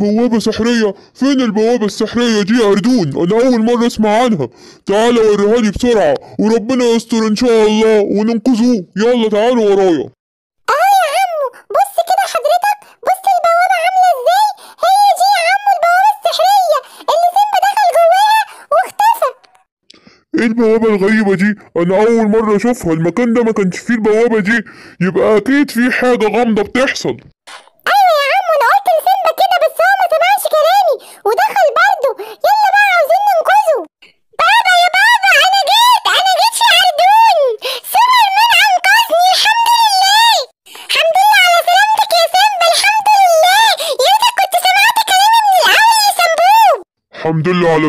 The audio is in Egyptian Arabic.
بوابة سحرية فين البوابة السحرية دي يا أردون أنا أول مرة أسمع عنها تعالى وريها لي بسرعة وربنا يستر إن شاء الله وننقذوه يلا تعالوا ورايا اه يا عمو بص كده حضرتك بص البوابة عاملة ازاي هي دي يا عمو البوابة السحرية اللي سيمبا دخل جواها واختفى ايه البوابة الغريبة دي؟ أنا أول مرة أشوفها، المكان ده ما كانش فيه البوابة دي، يبقى أكيد في حاجة غامضة بتحصل. ايوه يا عمو انا قلت لسيمبا كده بس هو ما سمعش كلامي ودخل برضه يلا بقى عاوزين ننقذه بابا يا بابا انا جيت انا جيت يا عردون سوبرمان انقذني الحمد لله الحمد لله على سلامتك يا سيمبا الحمد لله يا ريتك كنت سمعت كلامي من الاول يا سمبوب الحمد لله على